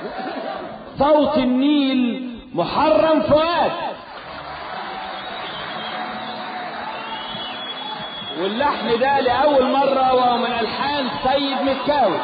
صوت النيل محرم فؤاد واللحن ده لأول مرة وهو من ألحان سيد مكاوي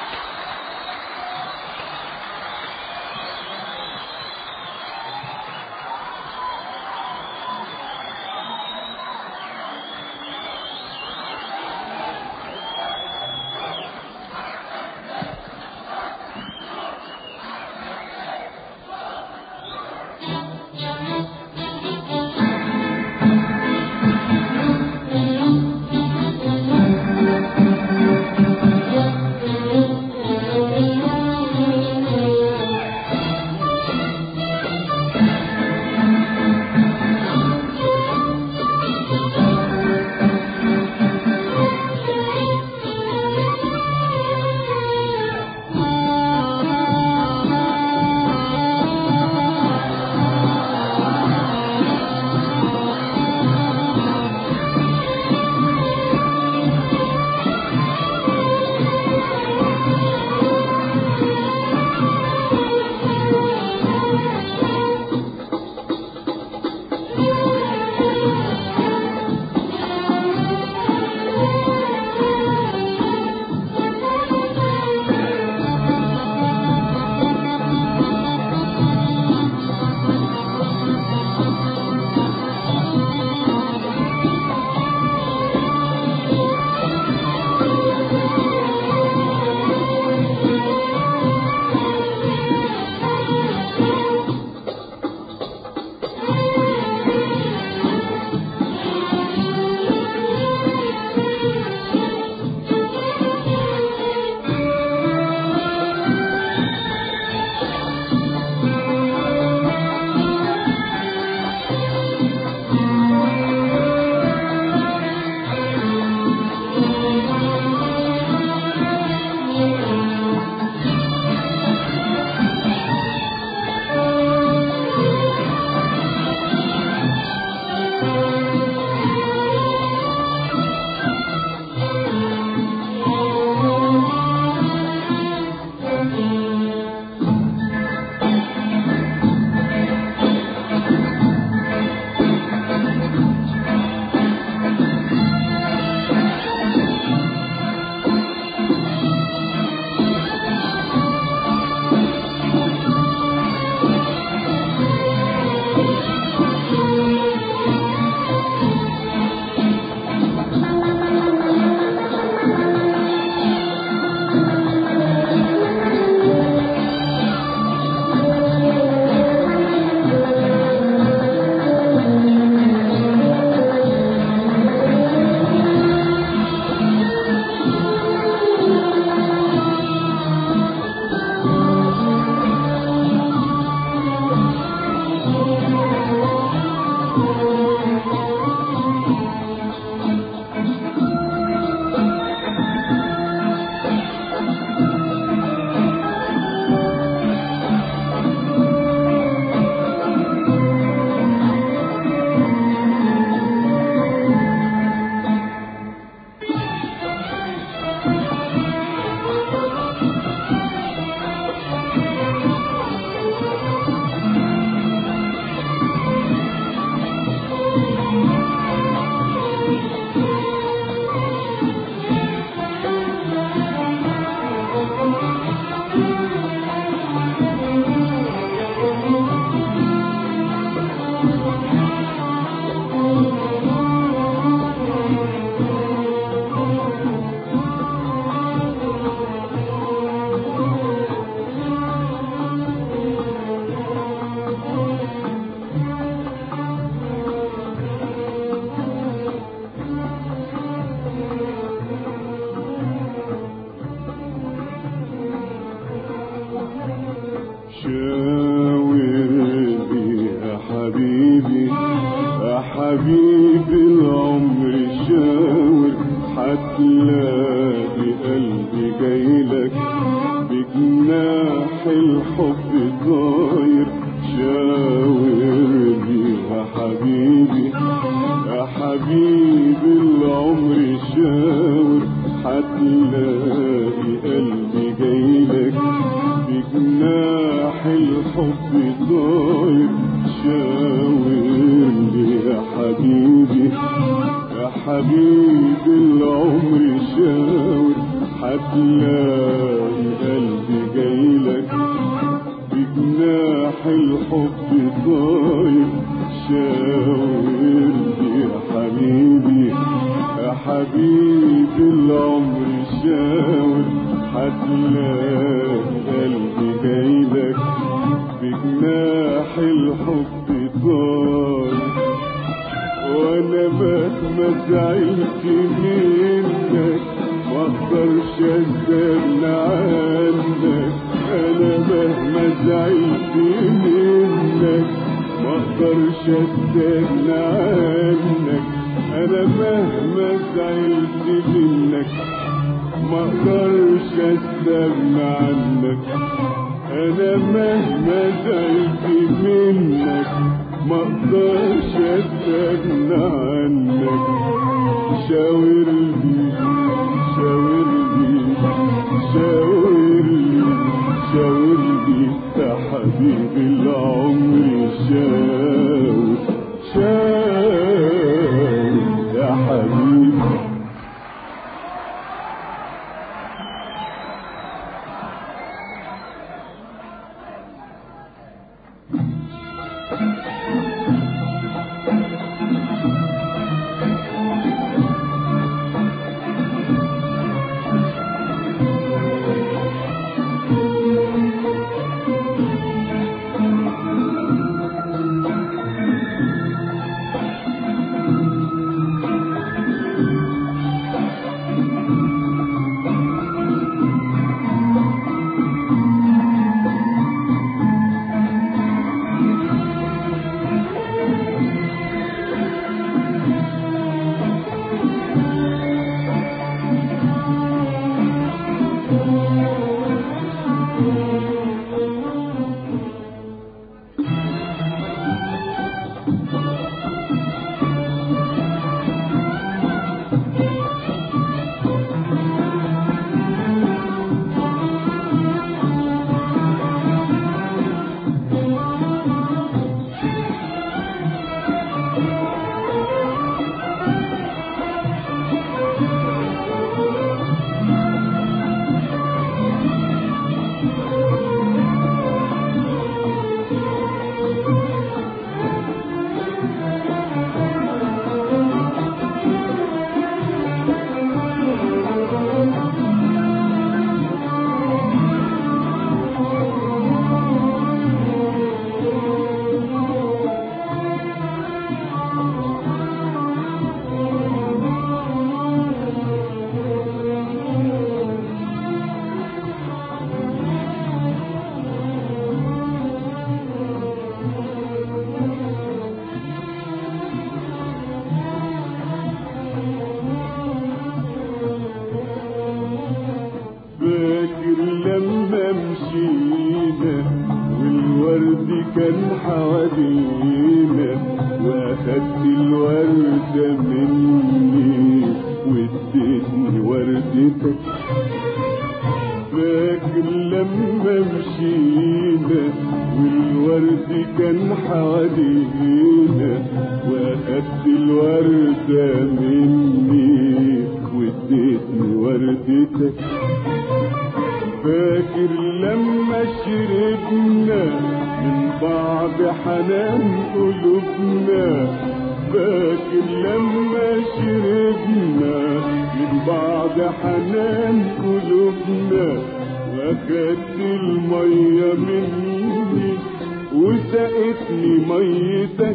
حبيب العمر شاور هتلاقي قلبي جايلك بجناح الحب طاير شاور يا حبيبي يا حبيب العمر شاور هتلاقي قلبي جايلك بجناح الحب طاير شاور لي يا حبيبي يا حبيبي العمر شاور هتلاقي قلبي جايلك بجناح الحب طاير شاور لي يا حبيبي يا حبيبي العمر شاور هتلاقي قلبي جايلك بجناح الحب طاير وانا مهما زعلت منك ما اقدرش استغنى عنك انا مهما زعلت منك ما اقدرش استغنى عنك انا مهما زعلت منك ما اقدرش استغنى عنك انا مهما زعلت منك ما اقدرش استغنى عنك شاور لي شاور لي شاور لي شاور لي يا حبيبي العمر شاور شاور يا حبيبي فاكر لما مشينا والورد كان حوالينا واخدت الوردة مني واديتني وردتك فاكر لما مشينا والورد كان حوالينا واخدت الوردة مني واديتني وردتك فاكر لما شربنا من بعض حنان قلوبنا فاكر لما شربنا من بعض حنان قلوبنا واخدت المية مني وسقتني ميتك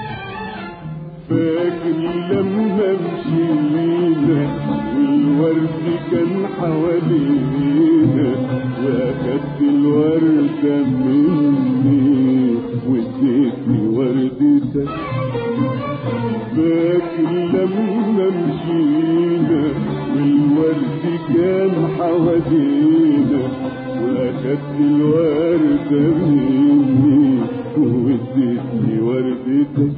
فاكر لما مشينا والورد كان حوالينا واخدت الوردة مني واديتني وردتك فاكر لما مشينا والورد كان حوالينا واخدت الوردة مني واديتني وردتك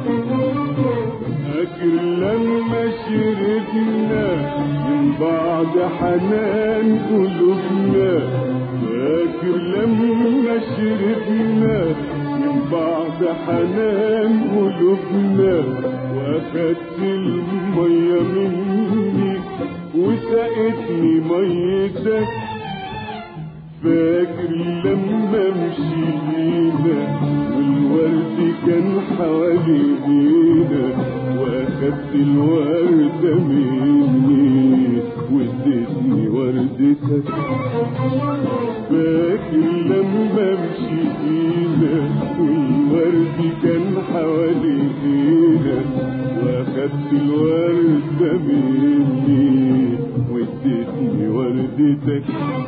فاكر لما شربنا من بعد حنان قلوبنا فاكر لما شربنا من بعد حنان قلوبنا واخدت المية مني وسقتني ميتك فاكر لما مشينا والورد كان حوالينا واخدت الوردة مني واديتني وردتك فاكر لما مشينا والورد كان حوالينا واخدت الوردة مني واديتني وردتك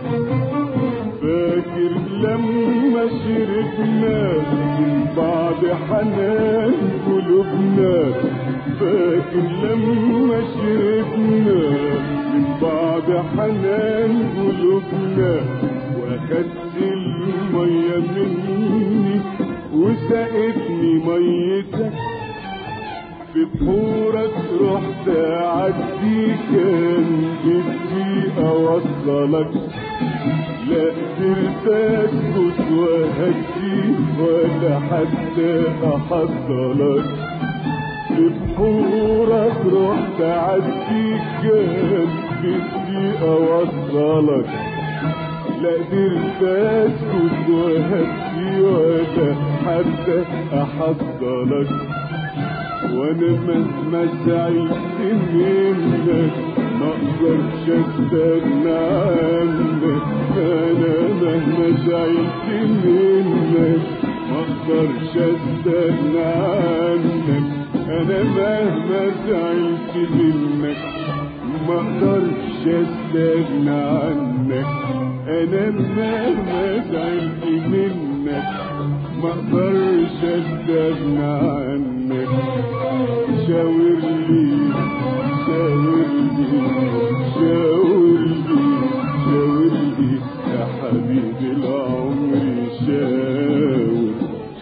فاكر لما شربنا من بعد حنان قلوبنا فاكر لما شربنا من بعد حنان قلوبنا واخدت المية مني وسقتني ميتك في بحورك رحت اعدي كان بدي اوصلك لا قدرت اسكت وهدي ولا حتى احصلك في بحورك رحت اعدي كان بدي اوصلك لا قدرت اسكت وهدي ولا حتى احصلك وانا مهما زعلت منك ما اقدرش استغنى عنك انا مهما زعلت منك ما اقدرش استغنى عنك انا مهما زعلت منك ما اقدرش استغنى عنك انا مهما زعلت منك ما اقدرش استغنى عنك شاور لي شاور لي شاور لي شاور لي يا حبيبي العمر شاور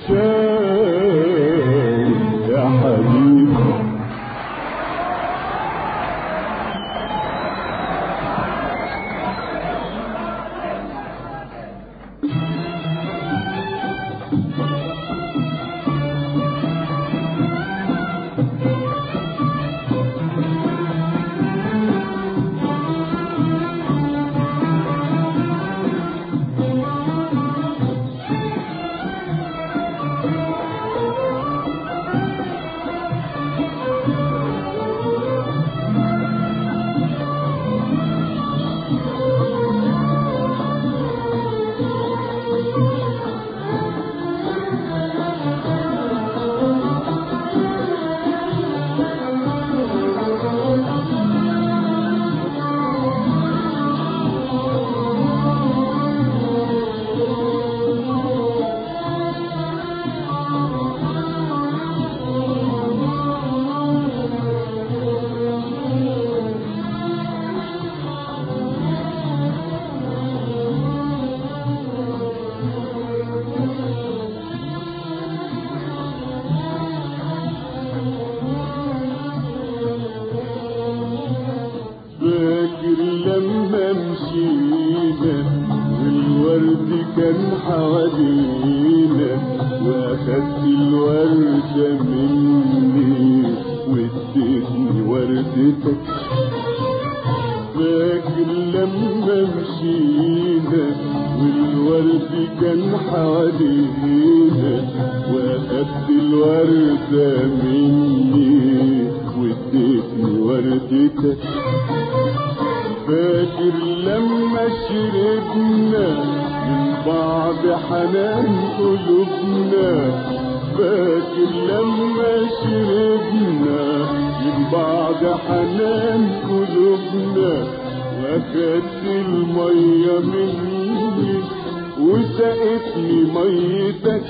شاور يا حبيبي فاكر لما مشينا والورد كان حوالينا واخدت الوردة مني واديتني وردتك فاكر لما مشينا والورد كان حوالينا واخدت الوردة مني واديتني وردتك فاكر لما شربنا من بعض حنان قلوبنا فاكر لما شربنا من بعض حنان قلوبنا واخدت المية مني وسقتني ميتك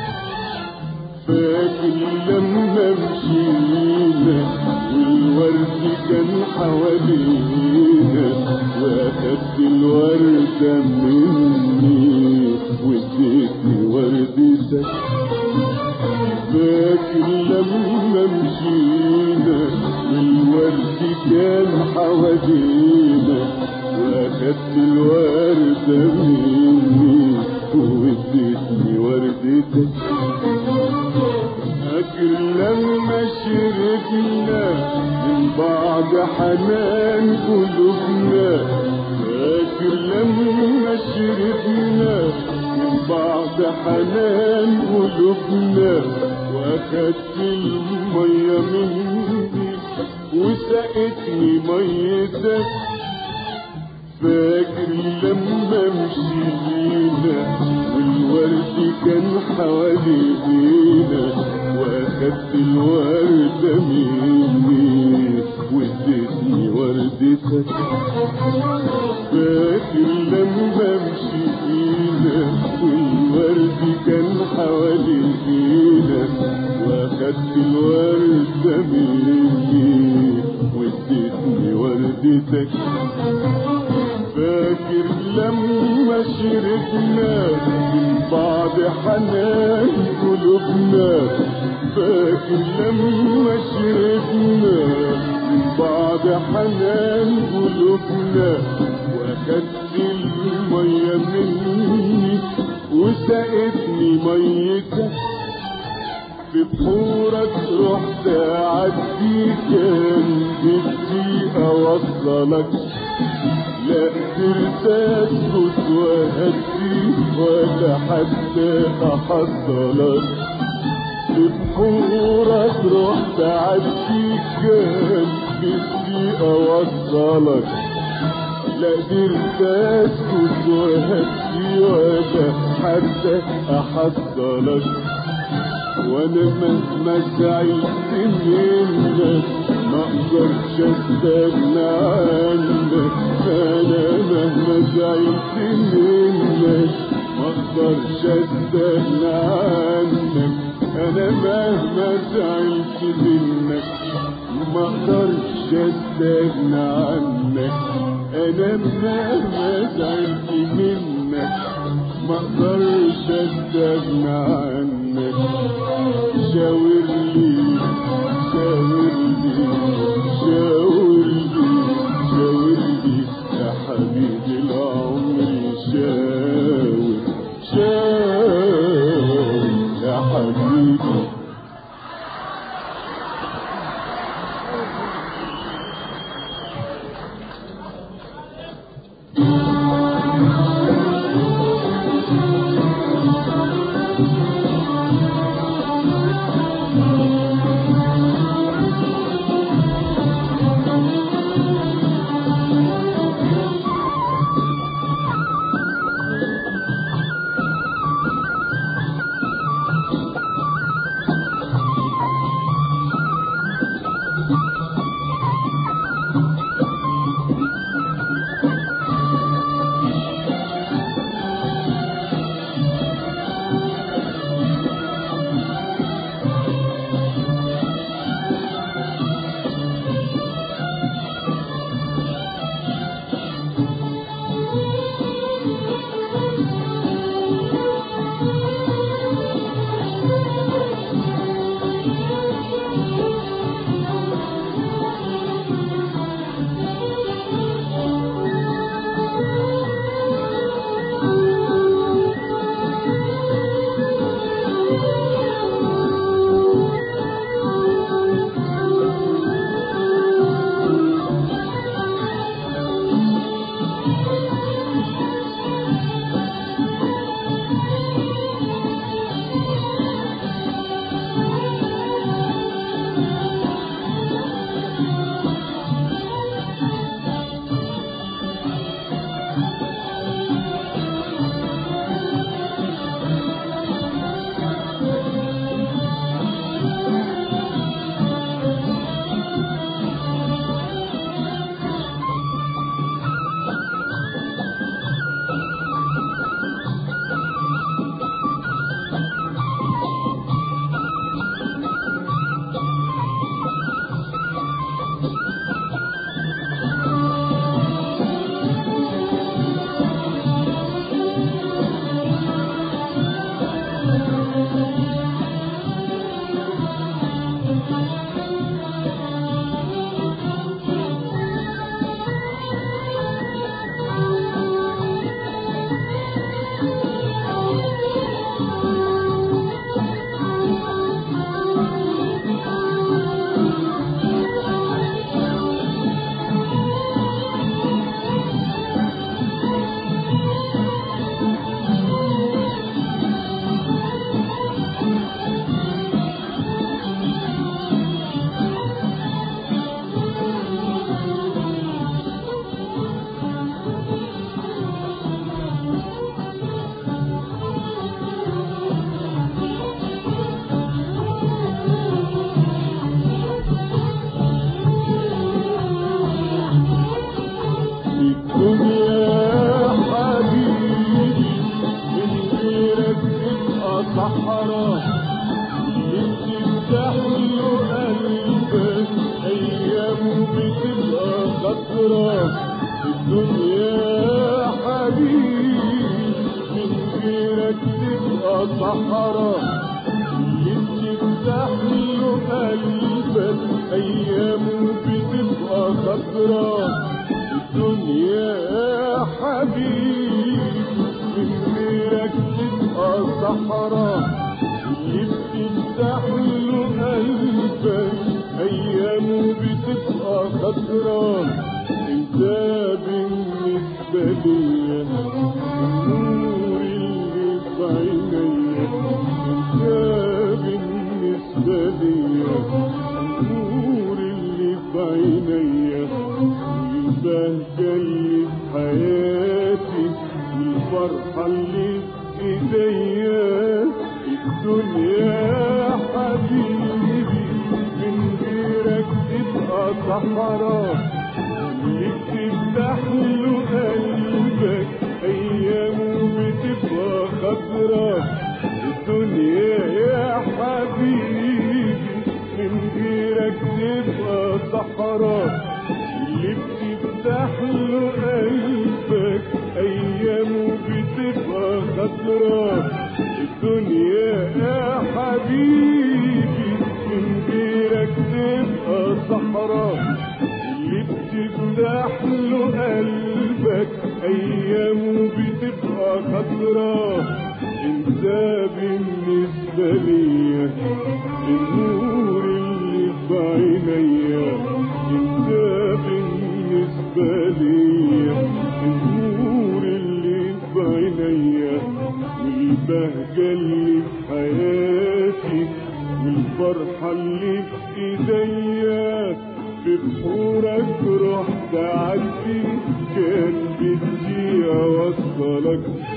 فاكر لما مشينا والورد كان حوالينا واخدت الوردة مني واديتني وردتك فاكر لما مشينا والورد كان حوالينا واخدت الوردة مني قلوبنا فاكر لما شربنا من بعد حنان قلوبنا واخدت المية مني وسقتني ميتك فاكر لما مشينا والورد كان حوالينا واخدت الوردة مني واديتني وردتك فاكر لما مشينا والورد كان حوالينا واخدت الوردة مني واديتني وردتك فاكر لما شربنا من بعد حنان قلوبنا فاكر لما شربنا من بعد حنان قلوبنا واخدت المية مني وسقتني ميتك في بحورك رحت اعدي كان بدي اوصلك لا قدرت اسكت واهدي ولا حتى احصلك في بحورك رحت اعدي كان بدي اوصلك لا قدرت اسكت واهدي ولا حتى احصلك وانا مهما زعلت منك ما اقدرش استغنى عنك انا مهما زعلت منك ما اقدرش استغنى عنك انا مهما زعلت منك ما اقدرش استغنى عنك انا مهما زعلت منك ما اقدرش استغنى عنك شاور لي شاور لي شاور لي شاور لي يا حبيبي العمر شاور شاور يا حبيبي الدنيا حبيبي من غيرك تبقى صحراء بتفتح له قلبك ايام بتبقى خضرا الدنيا حبيبي من غيرك تبقى صحراء بتفتح له قلبك ايام بتبقى خضرا الدنيا حبيبي من غيرك تبقى صحراء اللي بتفتح له قلبك ايامه بتبقى خضرا انت بالنسبه ليا النور اللي في عينيا انت بالنسبه ليا النور اللي في عينيا والبهجه اللي في حياتي والفرحه اللي في ايديا الدنيا حبيبي من غيرك تبقى صحراء اللي بتفتح له قلبك ايامه بتبقى خضرا الدنيا يا حبيبي من غيرك تبقى صحراء اللي بتفتح له قلبك ايامه بتبقى خضرا الدنيا يا حبيبي من غيرك تبقى صحراء اللي بتفتح له قلبك ايامه بتبقى خضرا انت بالنسبة ليا النور اللي في عينيا انت بالنسبة ليا النور اللي في عينيا والبهجة اللي في حياتي والفرحة اللي في ايديا ببحورك رحت عدي كان بدي اوصلك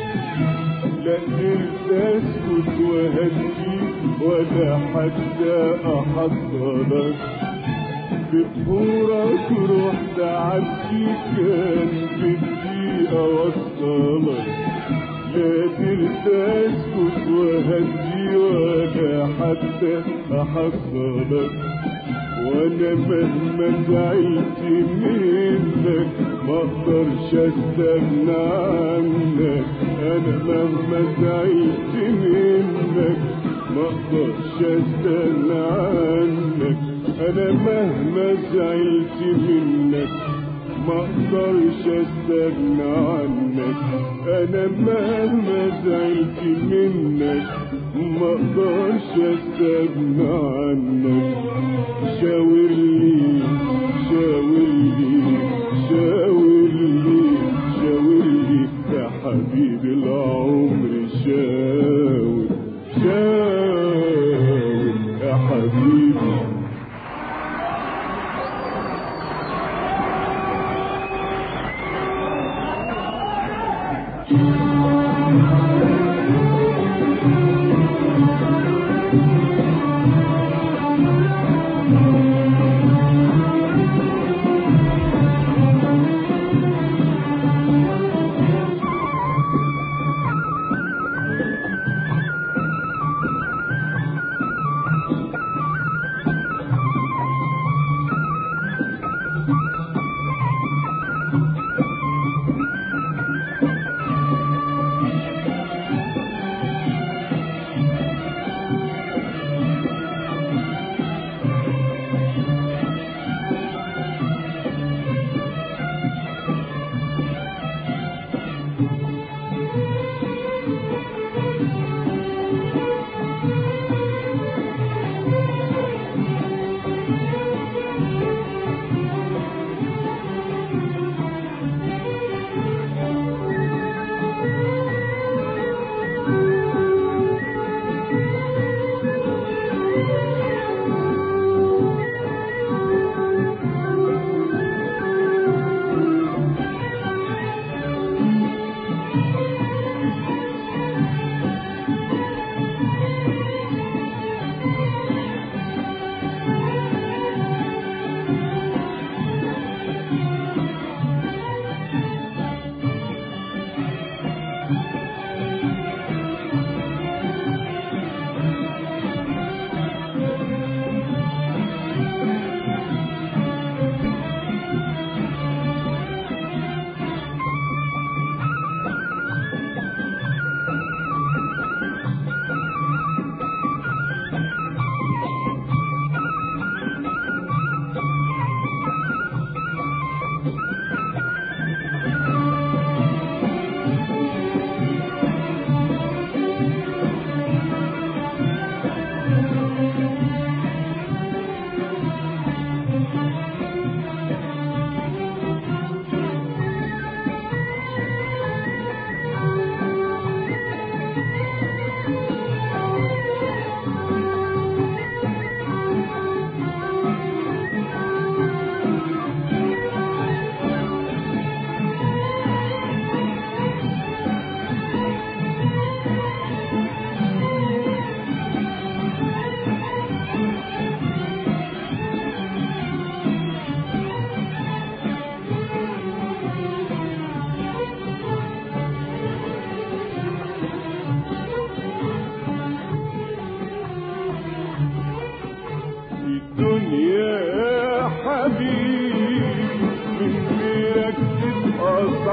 لا قدرت اسكت وهدي ولا حتى احصلك ببحورك رحت عدي كان بدي اوصلك لا قدرت اسكت وهدي ولا حتى احصلك وانا مهما زعلت منك ما اقدرش استغنى عنك انا مهما زعلت منك ما اقدرش استغنى عنك انا مهما زعلت منك ما اقدرش استغنى عنك انا مهما زعلت منك ما اقدرش استغنى عنك شاور لي شاور لي شاور لي شاور لي يا حبيبي العمر شاور شاور يا حبيبي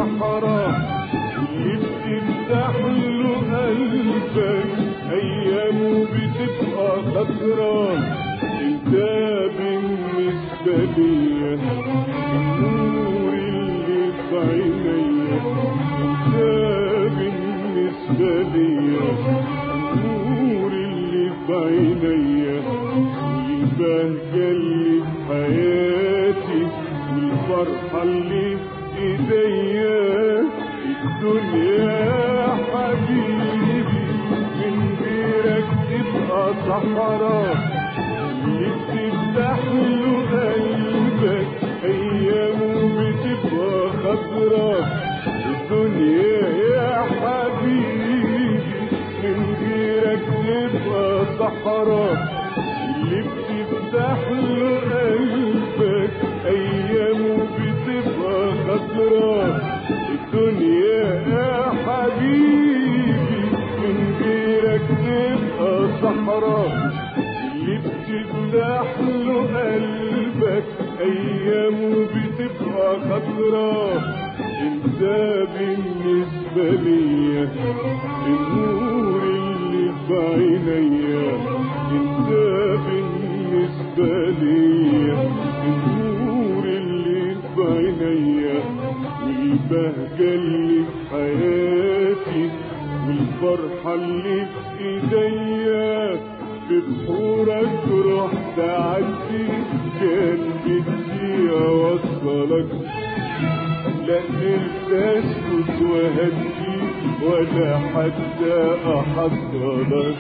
صحراء واللي بتفتح له قلبك ايامه بتبقى خضرا انت بالنسبة ليا النور اللي في عينيا انت بالنسبة ليا النور اللي في عينيا والبهجة اللي في حياتي والفرحة اللي في ايديا الدنيا يا حبيبي من غيرك تبقى صحراء اللي بتفتح له قلبك ايامه بتبقى خضرا الدنيا يا حبيبي من غيرك تبقى صحراء اللي بتفتح له قلبك ايامه بتبقى خضرا الدنيا يا حبيبي من غيرك تبقى صحراء اللي بتفتح له قلبك ايامه بتبقى خضرا انت بالنسبة ليا النور اللي في عينيا انت بالنسبة ليا النور اللي في عينيا والبهجة اللي في حياتي والفرحة اللي في ايديا ببحورك رحت عدي كان بدي اوصلك لا قدرت اسكت وهدي ولا حتى احصلك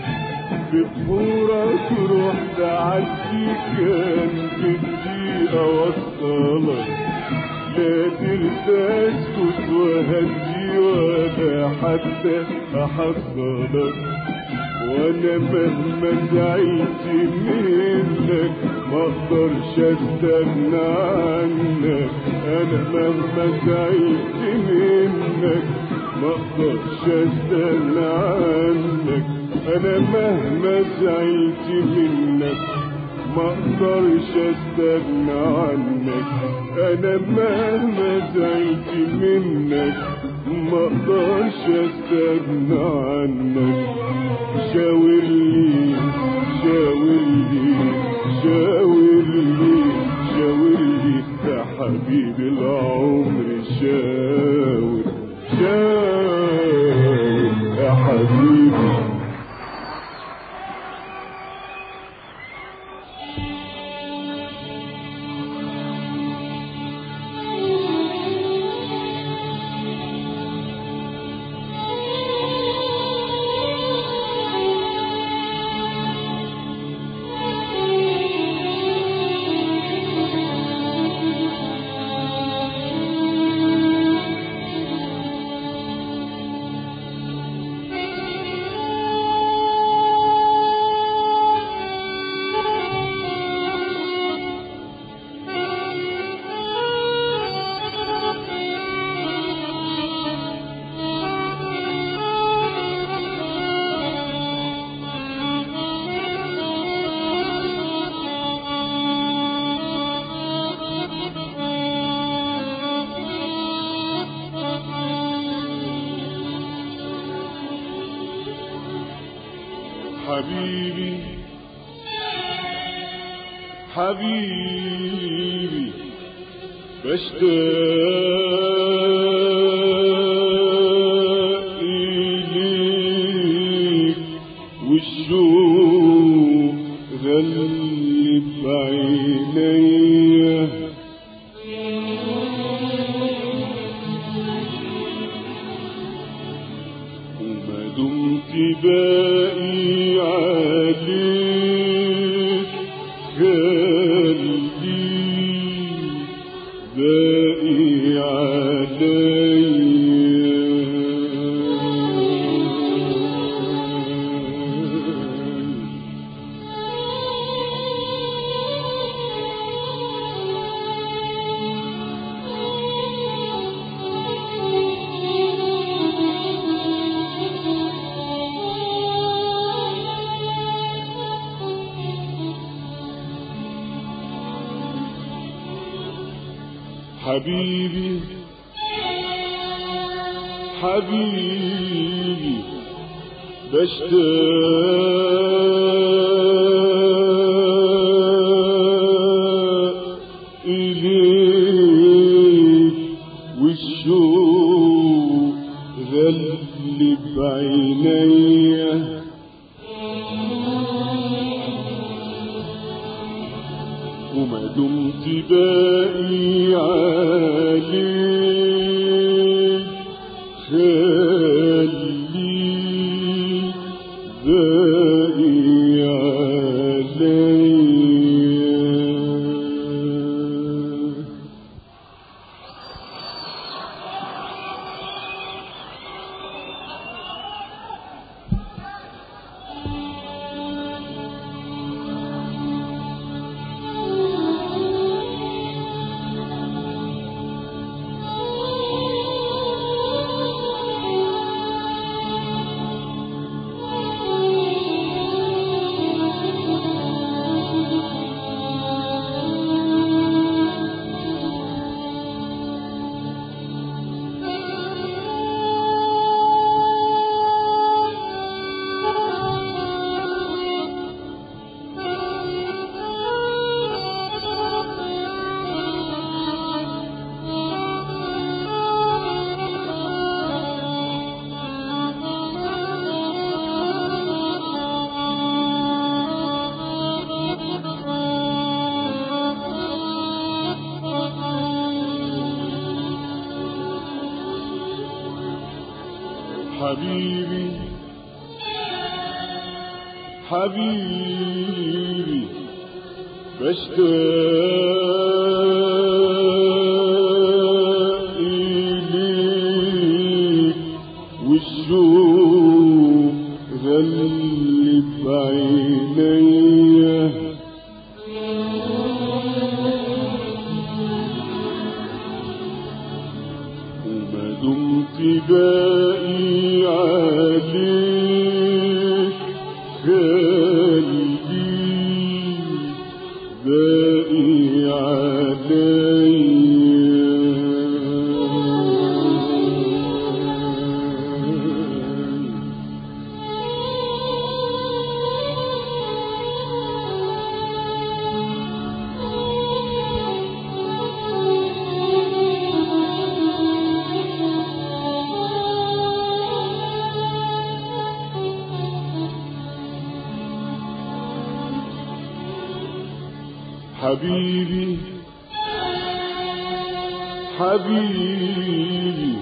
ببحورك رحت عدي كان بدي اوصلك لا قدرت اسكت وهدي ولا حتى احصلك وانا مهما زعلت منك ما اقدرش استغنى عنك انا مهما زعلت منك ما اقدرش استغنى عنك انا مهما زعلت منك ما اقدرش استغنى عنك انا مهما زعلت منك ما اقدرش استغنى عنك شاور لي شاور لي شاور لي شاور لي يا حبيب العمر شاور شاور يا حبيبي حبيبي حبيبي بشتاق إليك والشوق غلب عينيا وما دمت باقي عليك قلبي باقي عليا حبيبي حبيبي بشتاق إليك والشوق غلب عينيا وما دمت باقي عليك خليك باقي عليا حبيبي حبيبي بشتاق إليك والشوق غلب عينيا وما دمت باقي عليك خليك باقي عليا حبيبي حبيبي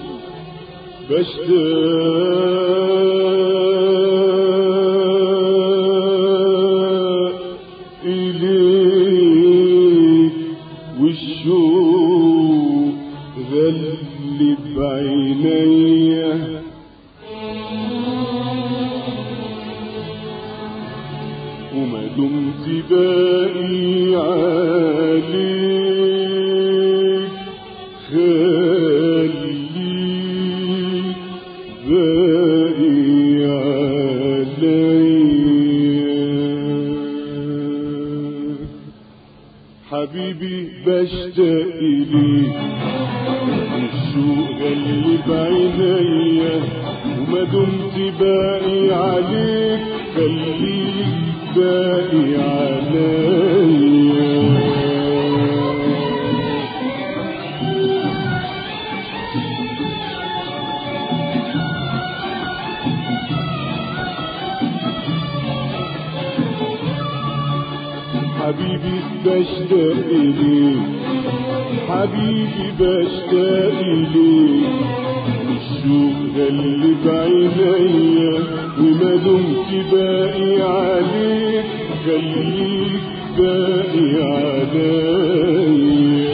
بشتاق إليك والشوق غلب عينيا وما دمت باقي عليك خليك باقي عليا حبيبي بشتاق إليك الشوق غلب عينيا وما دمت باقي عليك خليك باقي عليا حبيبي بشتاق إليك حبيبي بشتاق إليك الشوق غلب عينيا وما دمت باقي عليك خليك باقي عليا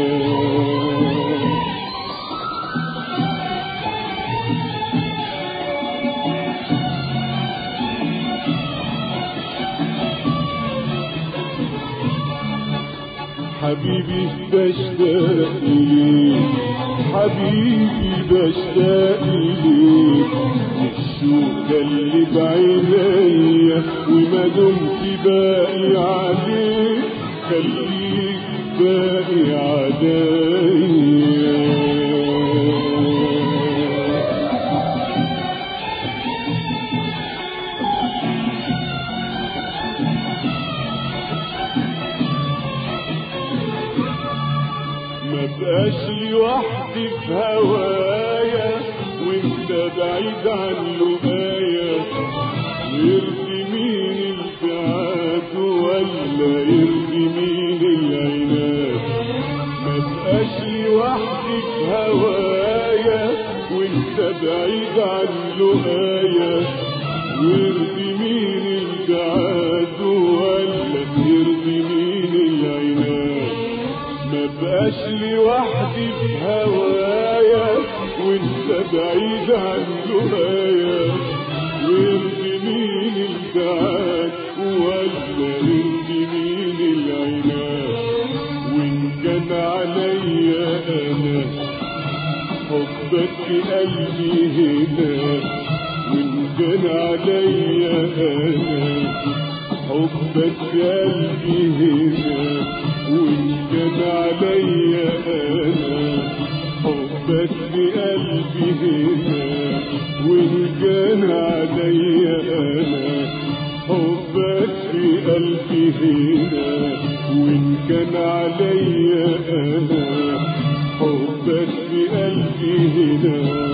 حبيبي بشتاق إليك حبيبي بشتاق إليك الشوق اللي بعينيا وما دمت باقي عليك خليك باقي عليا بعيد عن لقايا يرضي مين البعاد ولا يرضي مين العناد ما تبقاش لوحدي في هوايا وانت بعيد عن لقايا يرضي مين البعاد ولا يرضي مين العناد ما بقاش لوحدي في هوايا وانت بعيد عن لقايا يرضي مين البعاد ولا يرضي مين العناد وان كان عليا انا حبك في قلبي هنا وان كان عليا انا حبك في قلبي هنا وان كان عليا انا حبك في قلبي هنا وان كان عليا انا حبك في قلبي هنا وان كان عليا انا حبك في قلبي هنا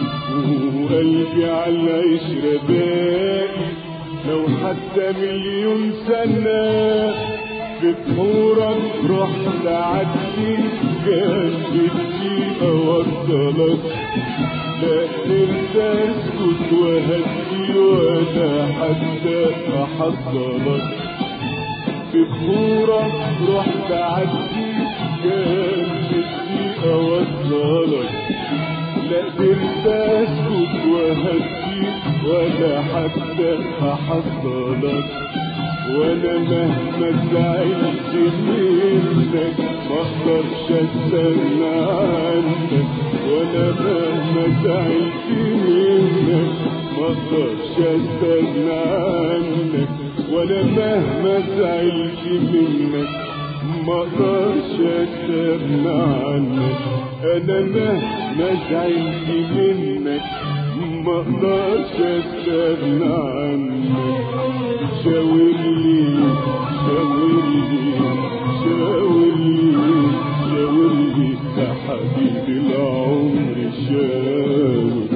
وقلبي على العشرة باقي لو حتى مليون سنة في بحورك رحت عدي كان بدي أوصلك لا قدرت اسكت وهدي ولا حتى احصلك في بحورك رحت عدي كان بدي اوصلك لا قدرت اسكت وهدي ولا حتى احصلك وانا مهما زعلت منك ما اقدرش استنى عنك وانا مهما زعلت منك ما اقدرش استنى عنك وانا مهما زعلت منك ما اقدرش استغنى عنك انا مهما زعلت منك ما اقدرش استغنى عنك شاور لي شاور لي شاور لي شاور لي يا حبيبي العمر شاور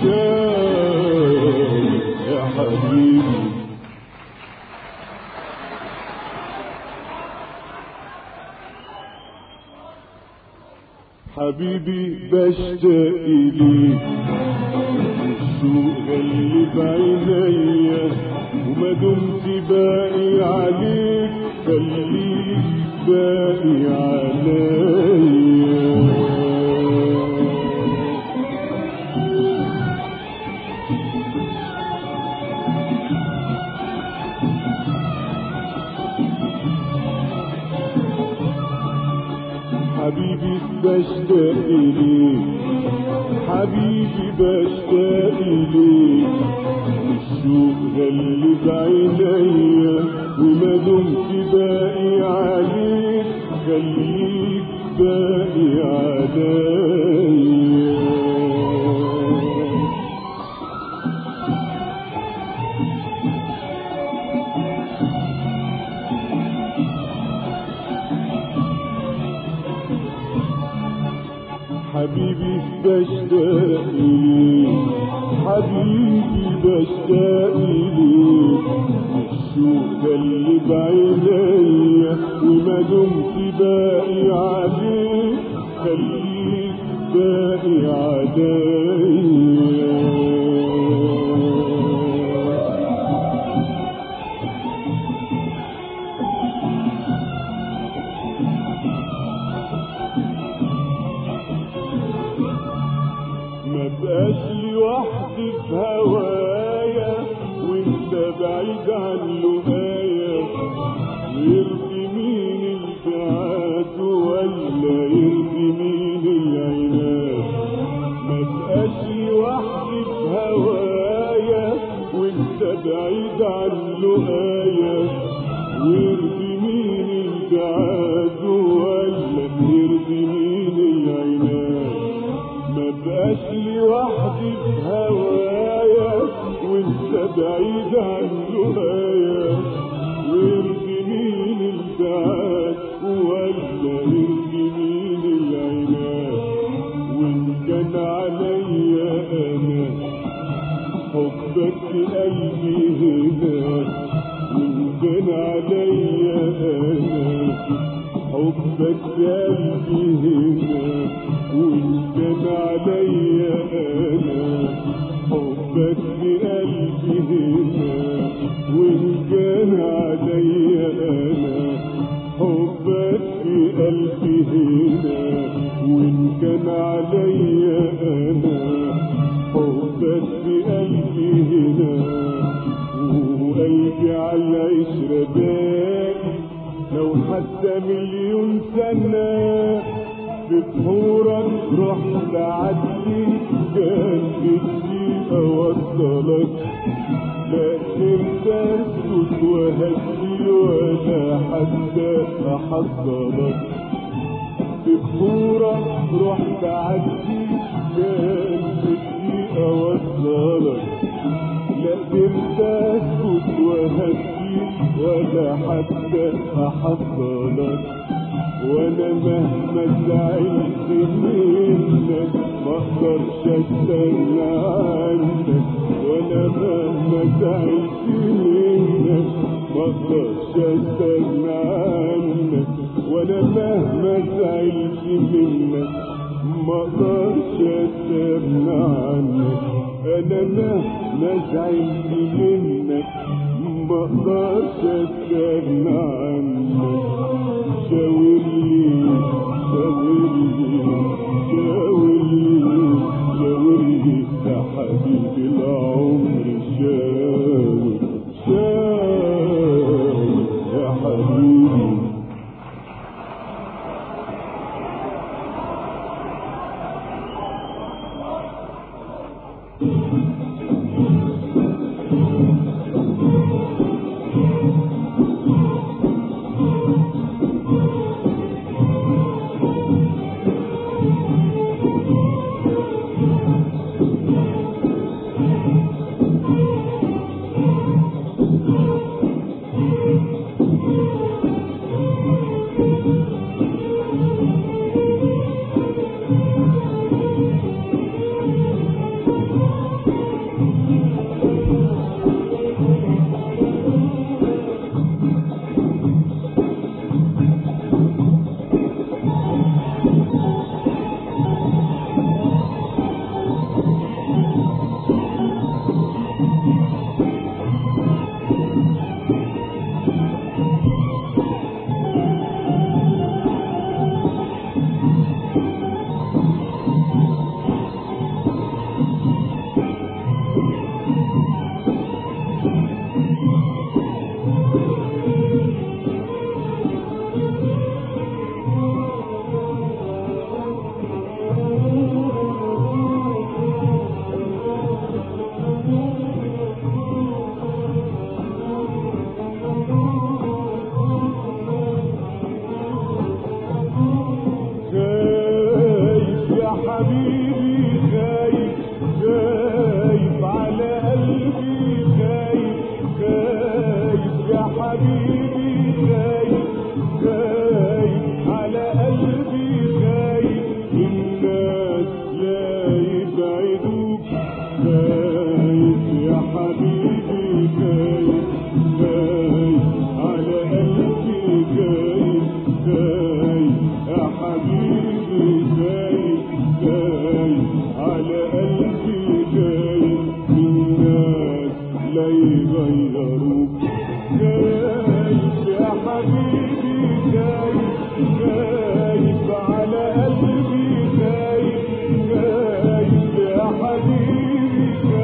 شاور يا حبيبي حبيبي بشتاق إليك والشوق اللي بعينيا وما دمت باقي عليك خليك باقي عليا حبيبي بشتاق إليك حبيبي بشتاق إليك الشوق اللي بعينيا وما دمت باقي عليك خليك باقي عليا حبيبي بشتاق إليك حبيبي بشتاق إليك الشوق اللي بعينيا وما دمت باقي عليك خليك باقي عليا ما بقاش لوحدي في هوايا وانت بعيد عن لقايا يرضي مين البعاد ولا يرضي مين العناد ما بقاش لوحدي في هوايا وانت بعيد عن لقايا يرضي مين البعاد ولا يرضي مين العناد ما بقاش لوحدي في هوايا وانت بعيد عن لقايا ويرضي مين البعاد ولا يرضي مين العناد وان كان عليا انا حبك في قلبي هنا من بين عليا انا حبك في قلبي هنا وان كان عليا انا حبك في قلبي هنا وان كان عليا انا حبك في قلبي هنا وان كان عليا انا حبك في قلبي هنا وقلبي على العشرة باقي لو حتى مليون سنة في بحورك رحت عدي كان بدي اوصلك لكن تسكت وهدي ولا حتى احضرك في بحورك رحت عدي كان بدي اوصلك لا قدرت اسكت وهدي ولا حتى احضرك وانا مهما زعلت منك ما اقدرش استنى عنك وانا مهما زعلت منك ما اقدرش استنى عنك وانا مهما زعلت منك ما اقدرش استنى عنك انا مهما زعلت منك ما اقدرش استغنى عنك شاورلي شاورلي شاورلي شاورلي يا حبيبي العمر شاور شاور يا حبيبي خايف يا حبيبي خايف خايف على قلبي خايف خايف يا حبيبي خايف خايف على قلبي خايف الناس لا يبعدوك خايف يا حبيبي خايف خايف على قلبي خايف خايف يا حبيبي خايف خايف على قلبي خايف الناس لا يغيروك خايف يا حبيبي خايف خايف على قلبي خايف خايف يا حبيبي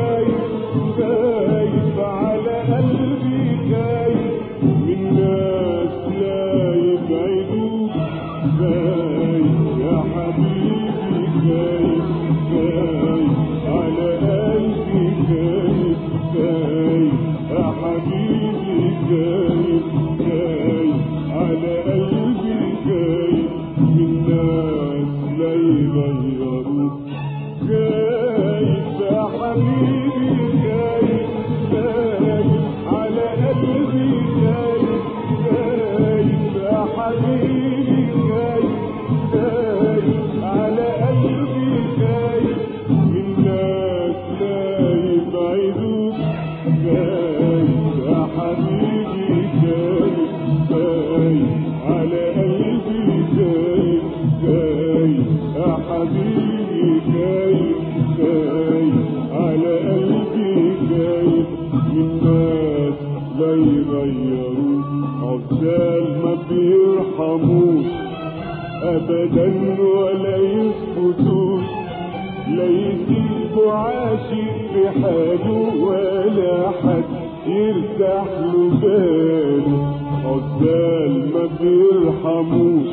ابدا ولا يسكتوش لا يسيبوا عاشق في حاله ولا حد يرتاح له باله عزال ما بيرحموش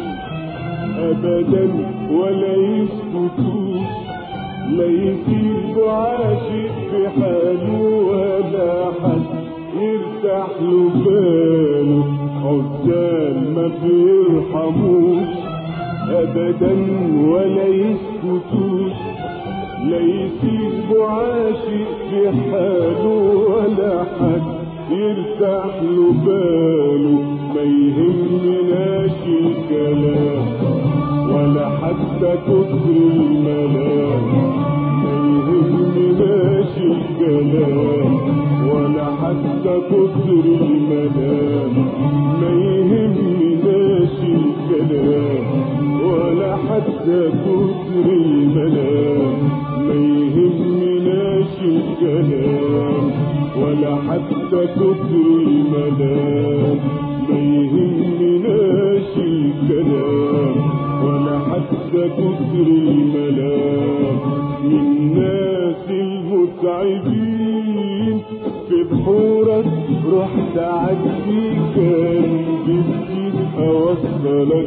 ابدا ولا يسكتوش لا يسيبوا عاشق في حاله ولا حد يرتاح له باله عزال ما بيرحموش ابدا ولا يسكتوش لا يسيبوا عاشق في حاله ولا حد يرتاح له باله ما يهمناش الكلام ولا حتى كتر الملام ما يهمناش الكلام ولا حتى كتر الملام ما يهمناش الكلام ولا حتى كتر الملام ما يهمناش الكلام ولا حتى كتر الملام ما يهمناش الكلام ولا حتى كتر الملام من ناس المتعبين في بحورك رحت عدي كان بدي اوصلك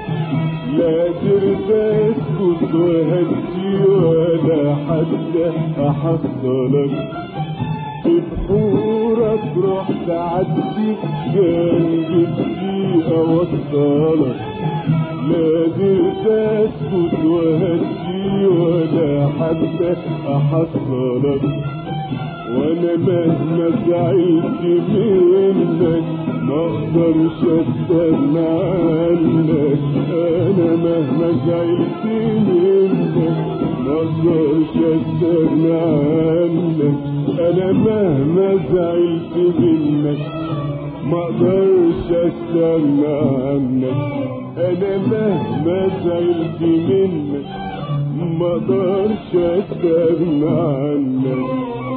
لا قدرت اسكت وهدي ولا حتى احصلك في بحورك رحت عدي كان بدي اوصلك لا قدرت اسكت وهدي ولا حتى احصلك وانا مهما زعلت منك ما اقدرش استغنى عنك انا مهما زعلت منك ما اقدرش استغنى عنك انا مهما زعلت منك ما اقدرش استغنى عنك انا مهما زعلت منك ما اقدرش استغنى عنك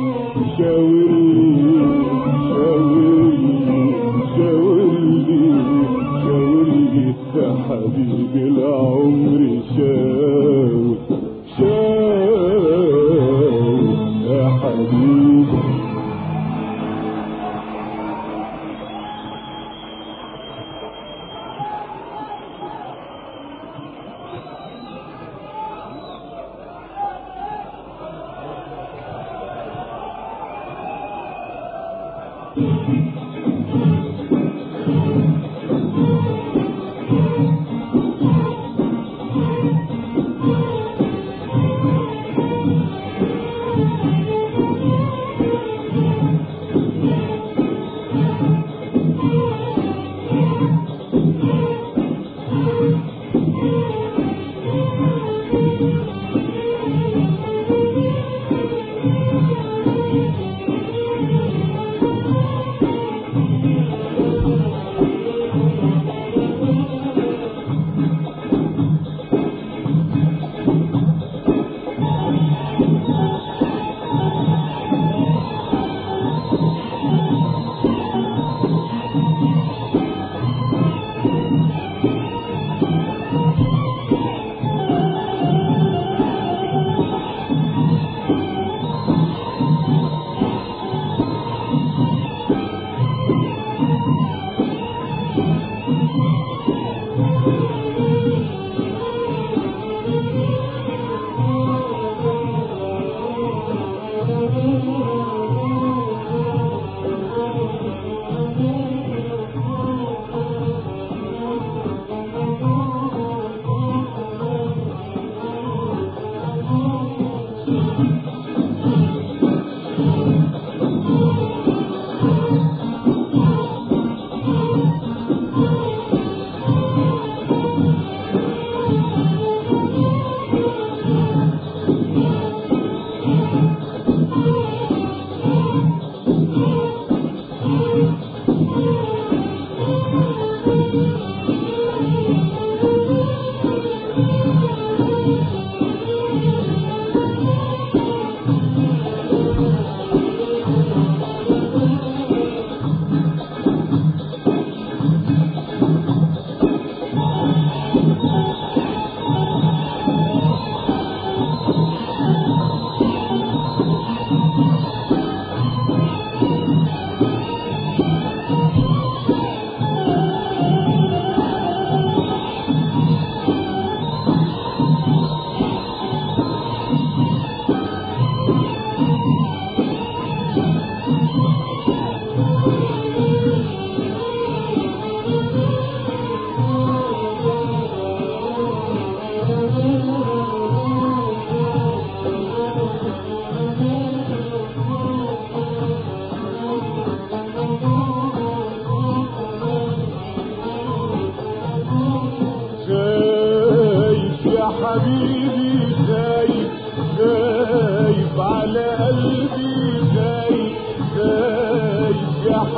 شاورلي شاورلي شاورلي شاورلي يا حبيبي العمر شاور شاور يا حبيبي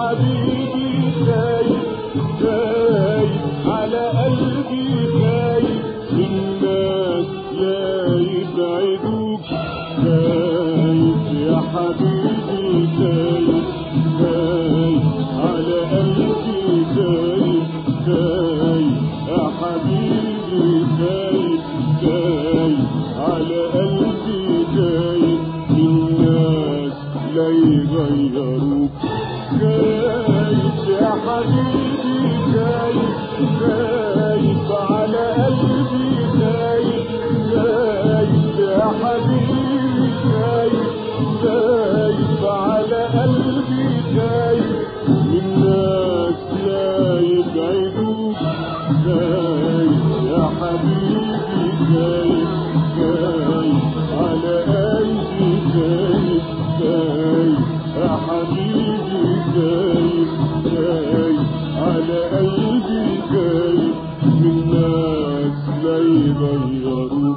حبيبي خايف خايف على قلبي خايف الناس لا يبعدوك خايف يا حبيبي خايف خايف على قلبي خايف خايف يا حبيبي خايف خايف على قلبي خايف الناس لا يغيروك خايف يا حبيبي خايف خايف على قلبي خايف خايف يا حبيبي خايف خايف على قلبي خايف الناس لا يبعدوك خايف يا حبيبي خايف خايف على قلبي خايف خايف يا حبيبي خايف خايف على قلبي خايف الناس لا يغيروك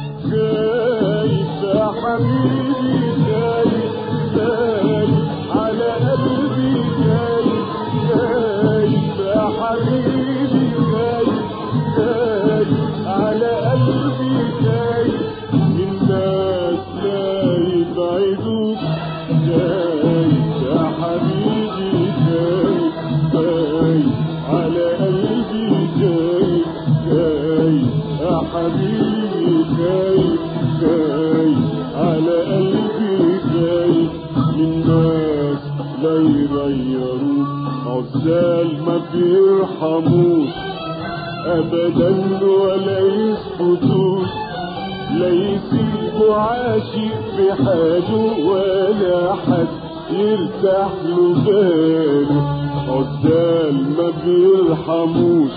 خايف يا حبيبي خايف خايف على قلبي خايف خايف يا حبيبي خايف خايف على قلبي خايف الناس لا يبعدوك خايف يا حبيبي خايف خايف على قلبي خايف خايف يا حبيبي خايف خايف على قلبي خايف الناس لا يغيروك عزال ما بيرحموش ابدا ولا يسكتوش لا يسيبوا عاشق في حاله ولا حد يرتاح له باله عزال ما بيرحموش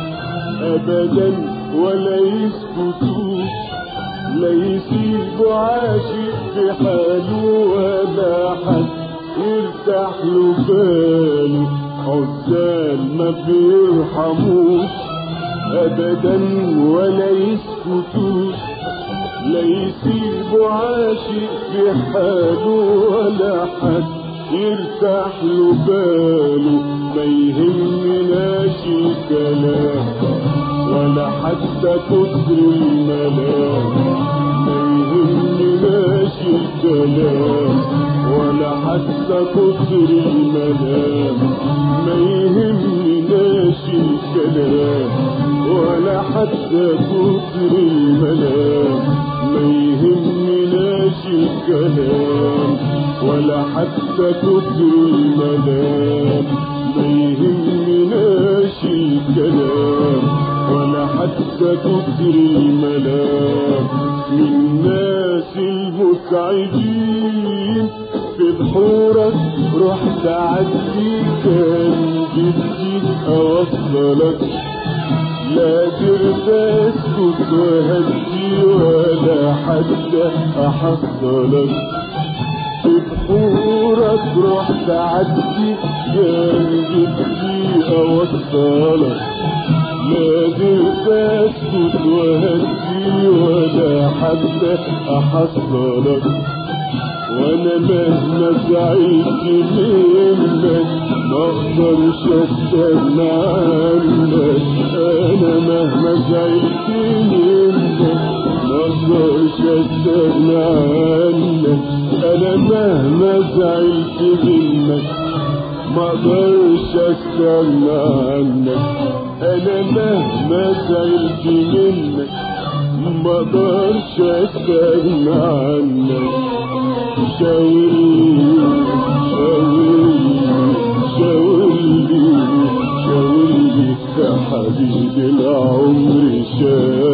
ابدا ولا يسكتوش لا يسيبوا عاشق في حاله ولا حد يرتاح له باله عزال ما بيرحموش ابدا ولا يسكتوش لا يسيبوا عاشق في حاله ولا حد يرتاح له باله ما يهمناش الكلام ولا حتى كتر الملام ما يهمناش الكلام ولا حتى كتر الملام ما يهمناش الكلام ولا حتى كتر الملام ما يهمناش الكلام ولا حتى كتر الملام ما يهمناش الكلام ولا حتى كتر الملام من ناس المتعبين في بحورك رحت عدي كان جدي اوصلك لا قدرت اسكت وهدي ولا حتى احصلك في بحورك رحت عدي كان جدي اوصلك لا قدرت اسكت وهدي ولا حتى احصلك وانا مهما زعلت منك ما اقدرش استغنى عنك انا مهما زعلت منك ما اقدرش استغنى عنك انا مهما زعلت منك ما اقدرش استغنى عنك انا مهما زعلت منك ما اقدرش استغنى عنك شاورني شاورني شاورني شاورني يا حبيبي العمر شاورني